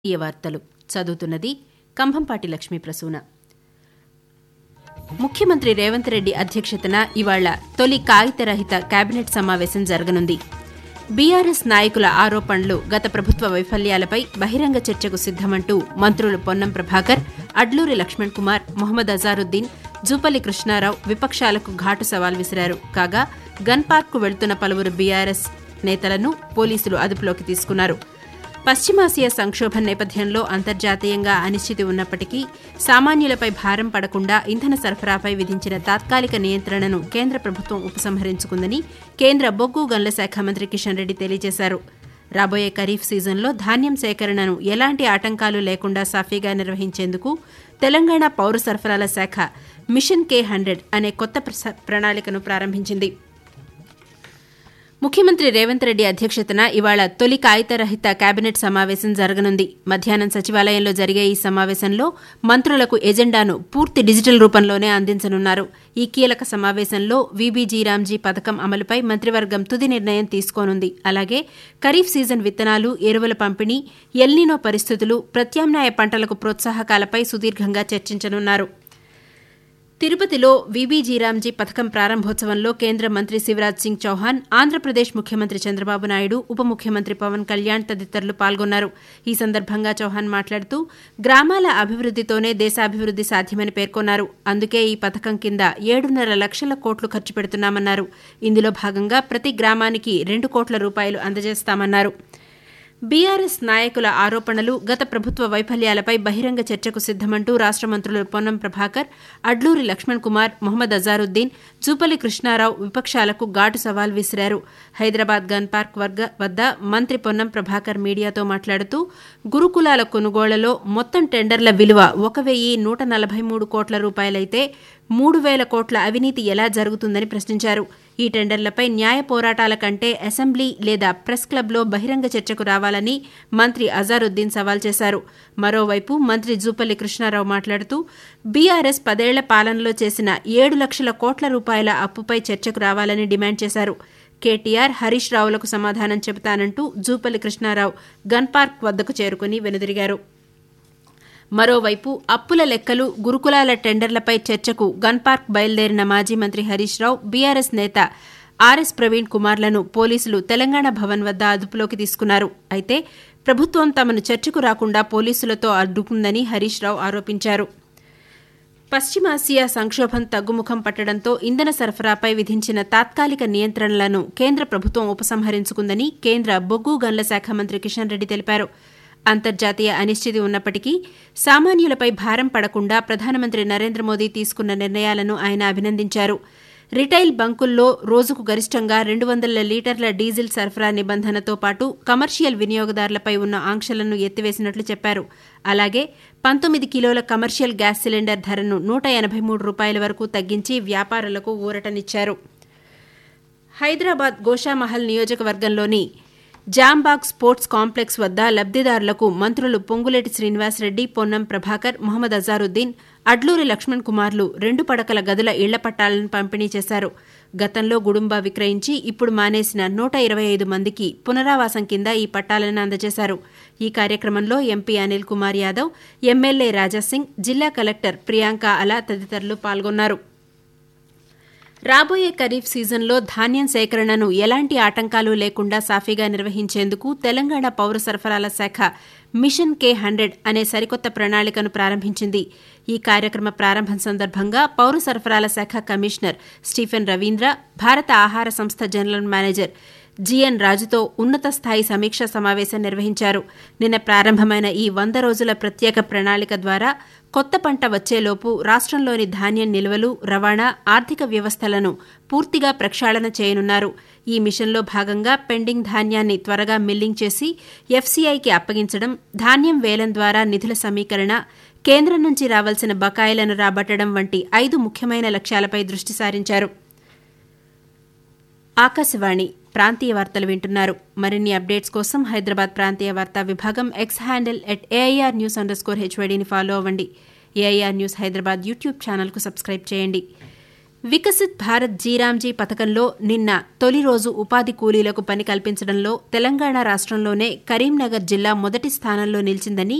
ఈ వార్తలు చదువుతున్నది కంభంపాటి లక్ష్మీ ప్రసూన ముఖ్యమంత్రి రేవంత్ రెడ్డి అధ్యక్షతన ఇవాళ తొలి కాగితరహిత కేబినెట్ సమావేశం జరగనుంది బీఆర్ఎస్ నాయకుల ఆరోపణలు గత ప్రభుత్వ వైఫల్యాలపై బహిరంగ చర్చకు సిద్దమంటూ మంత్రులు పొన్నం ప్రభాకర్ అడ్లూరి లక్ష్మణ్ కుమార్ మొహమ్మద్ అజారుద్దీన్ జూపల్లి కృష్ణారావు విపక్షాలకు ఘాటు సవాల్ విసిరారు కాగా గన్ పార్క్కు వెళ్తున్న పలువురు బీఆర్ఎస్ నేతలను పోలీసులు అదుపులోకి తీసుకున్నారు పశ్చిమాసియా సంక్షోభం నేపథ్యంలో అంతర్జాతీయంగా అనిశ్చితి ఉన్నప్పటికీ సామాన్యులపై భారం పడకుండా ఇంధన సరఫరాపై విధించిన తాత్కాలిక నియంత్రణను కేంద్ర ప్రభుత్వం ఉపసంహరించుకుందని కేంద్ర బొగ్గు గనుల శాఖ మంత్రి కిషన్ రెడ్డి తెలియజేశారు రాబోయే ఖరీఫ్ సీజన్లో ధాన్యం సేకరణను ఎలాంటి ఆటంకాలు లేకుండా సాఫీగా నిర్వహించేందుకు తెలంగాణ పౌర సరఫరాల శాఖ మిషన్ కే హండ్రెడ్ అనే కొత్త ప్ర- ప్రణాళికను ప్రారంభించింది ముఖ్యమంత్రి రేవంత్ రెడ్డి అధ్యక్షతన ఇవాళ తొలి కాగితరహిత కేబినెట్ సమావేశం జరగనుంది మధ్యాహ్నం సచివాలయంలో జరిగే ఈ సమావేశంలో మంత్రులకు ఎజెండాను పూర్తి డిజిటల్ రూపంలోనే అందించనున్నారు ఈ కీలక సమావేశంలో వీబీజీరామ్జీ పథకం అమలుపై మంత్రివర్గం తుది నిర్ణయం తీసుకోనుంది అలాగే ఖరీఫ్ సీజన్ విత్తనాలు ఎరువుల పంపిణీ ఎల్నినో పరిస్థితులు ప్రత్యామ్నాయ పంటలకు ప్రోత్సాహకాలపై సుదీర్ఘంగా చర్చించనున్నారు తిరుపతిలో వీబీజీరామ్జీ పథకం ప్రారంభోత్సవంలో కేంద్ర మంత్రి శివరాజ్ సింగ్ చౌహాన్ ఆంధ్రప్రదేశ్ ముఖ్యమంత్రి చంద్రబాబు నాయుడు ఉప ముఖ్యమంత్రి పవన్ కళ్యాణ్ తదితరులు పాల్గొన్నారు ఈ సందర్భంగా చౌహాన్ మాట్లాడుతూ గ్రామాల అభివృద్దితోనే దేశాభివృద్ది సాధ్యమని పేర్కొన్నారు అందుకే ఈ పథకం కింద ఏడున్నర లక్షల కోట్లు ఖర్చు పెడుతున్నామన్నారు ఇందులో భాగంగా ప్రతి గ్రామానికి రెండు కోట్ల రూపాయలు అందజేస్తామన్నారు బీఆర్ఎస్ నాయకుల ఆరోపణలు గత ప్రభుత్వ వైఫల్యాలపై బహిరంగ చర్చకు సిద్దమంటూ రాష్ట మంత్రులు పొన్నం ప్రభాకర్ అడ్లూరి లక్ష్మణ్ కుమార్ మొహమ్మద్ అజారుద్దీన్ జూపల్లి కృష్ణారావు విపక్షాలకు ఘాటు సవాల్ విసిరారు హైదరాబాద్ గన్ పార్క్ వర్గ వద్ద మంత్రి పొన్నం ప్రభాకర్ మీడియాతో మాట్లాడుతూ గురుకులాల కొనుగోళ్లలో మొత్తం టెండర్ల విలువ ఒక వెయ్యి నూట నలభై మూడు కోట్ల రూపాయలైతే మూడు వేల కోట్ల అవినీతి ఎలా జరుగుతుందని ప్రశ్నించారు ఈ టెండర్లపై న్యాయ పోరాటాల కంటే అసెంబ్లీ లేదా ప్రెస్ క్లబ్లో బహిరంగ చర్చకు రావాలని మంత్రి అజారుద్దీన్ సవాల్ చేశారు మరోవైపు మంత్రి జూపల్లి కృష్ణారావు మాట్లాడుతూ బీఆర్ఎస్ పదేళ్ల పాలనలో చేసిన ఏడు లక్షల కోట్ల రూపాయల అప్పుపై చర్చకు రావాలని డిమాండ్ చేశారు కేటీఆర్ హరీష్ రావులకు సమాధానం చెబుతానంటూ జూపల్లి కృష్ణారావు గన్ పార్క్ వద్దకు చేరుకుని వెనుదిరిగారు మరోవైపు అప్పుల లెక్కలు గురుకులాల టెండర్లపై చర్చకు గన్ పార్క్ బయలుదేరిన మాజీ మంత్రి హరీష్ రావు బీఆర్ఎస్ నేత ఆర్ఎస్ ప్రవీణ్ కుమార్లను పోలీసులు తెలంగాణ భవన్ వద్ద అదుపులోకి తీసుకున్నారు అయితే ప్రభుత్వం తమను చర్చకు రాకుండా పోలీసులతో అడ్డుకుందని హరీష్ రావు ఆరోపించారు పశ్చిమాసియా సంక్షోభం తగ్గుముఖం పట్టడంతో ఇంధన సరఫరాపై విధించిన తాత్కాలిక నియంత్రణలను కేంద్ర ప్రభుత్వం ఉపసంహరించుకుందని కేంద్ర బొగ్గు గనుల శాఖ మంత్రి కిషన్ రెడ్డి తెలిపారు అంతర్జాతీయ అనిశ్చితి ఉన్నప్పటికీ సామాన్యులపై భారం పడకుండా ప్రధానమంత్రి నరేంద్ర మోదీ తీసుకున్న నిర్ణయాలను ఆయన అభినందించారు రిటైల్ బంకుల్లో రోజుకు గరిష్టంగా రెండు వందల లీటర్ల డీజిల్ సరఫరా నిబంధనతో పాటు కమర్షియల్ వినియోగదారులపై ఉన్న ఆంక్షలను ఎత్తివేసినట్లు చెప్పారు అలాగే పంతొమ్మిది కిలోల కమర్షియల్ గ్యాస్ సిలిండర్ ధరను నూట ఎనభై మూడు రూపాయల వరకు తగ్గించి వ్యాపారులకు ఊరటనిచ్చారు హైదరాబాద్ గోషామహల్ నియోజకవర్గంలోని జాంబాగ్ స్పోర్ట్స్ కాంప్లెక్స్ వద్ద లబ్దిదారులకు మంత్రులు పొంగులేటి శ్రీనివాసరెడ్డి పొన్నం ప్రభాకర్ మొహమ్మద్ అజారుద్దీన్ అడ్లూరి లక్ష్మణ్ కుమార్లు రెండు పడకల గదుల ఇళ్ల పట్టాలను పంపిణీ చేశారు గతంలో గుడుంబా విక్రయించి ఇప్పుడు మానేసిన నూట ఇరవై ఐదు మందికి పునరావాసం కింద ఈ పట్టాలను అందజేశారు ఈ కార్యక్రమంలో ఎంపీ అనిల్ కుమార్ యాదవ్ ఎమ్మెల్యే రాజాసింగ్ జిల్లా కలెక్టర్ ప్రియాంక అలా తదితరులు పాల్గొన్నారు రాబోయే ఖరీఫ్ సీజన్లో ధాన్యం సేకరణను ఎలాంటి ఆటంకాలు లేకుండా సాఫీగా నిర్వహించేందుకు తెలంగాణ పౌర సరఫరాల శాఖ మిషన్ కే హండ్రెడ్ అనే సరికొత్త ప్రణాళికను ప్రారంభించింది ఈ కార్యక్రమ ప్రారంభం సందర్భంగా పౌర సరఫరాల శాఖ కమిషనర్ స్టీఫెన్ రవీంద్ర భారత ఆహార సంస్థ జనరల్ మేనేజర్ జీఎన్ రాజుతో ఉన్నత స్థాయి సమీక్షా సమావేశం నిర్వహించారు నిన్న ప్రారంభమైన ఈ వంద రోజుల ప్రత్యేక ప్రణాళిక ద్వారా కొత్త పంట వచ్చేలోపు రాష్ట్రంలోని ధాన్యం నిల్వలు రవాణా ఆర్థిక వ్యవస్థలను పూర్తిగా ప్రక్షాళన చేయనున్నారు ఈ మిషన్లో భాగంగా పెండింగ్ ధాన్యాన్ని త్వరగా మిల్లింగ్ చేసి ఎఫ్సీఐకి అప్పగించడం ధాన్యం వేలం ద్వారా నిధుల సమీకరణ కేంద్రం నుంచి రావాల్సిన బకాయిలను రాబట్టడం వంటి ఐదు ముఖ్యమైన లక్ష్యాలపై దృష్టి సారించారు ఆకాశవాణి ప్రాంతీయ వార్తలు వింటున్నారు మరిన్ని అప్డేట్స్ కోసం హైదరాబాద్ ప్రాంతీయ వార్తా విభాగం X handle at AIR news underscore హెచ్వైడీని ఫాలో అవ్వండి ఏఐఆర్ న్యూస్ హైదరాబాద్ యూట్యూబ్ ఛానల్కు సబ్స్క్రైబ్ చేయండి వికసిత్ భారత్ జీరాంజీ పథకంలో నిన్న తొలి రోజు ఉపాధి కూలీలకు పని కల్పించడంలో తెలంగాణ రాష్ట్రంలోనే కరీంనగర్ జిల్లా మొదటి స్థానంలో నిలిచిందని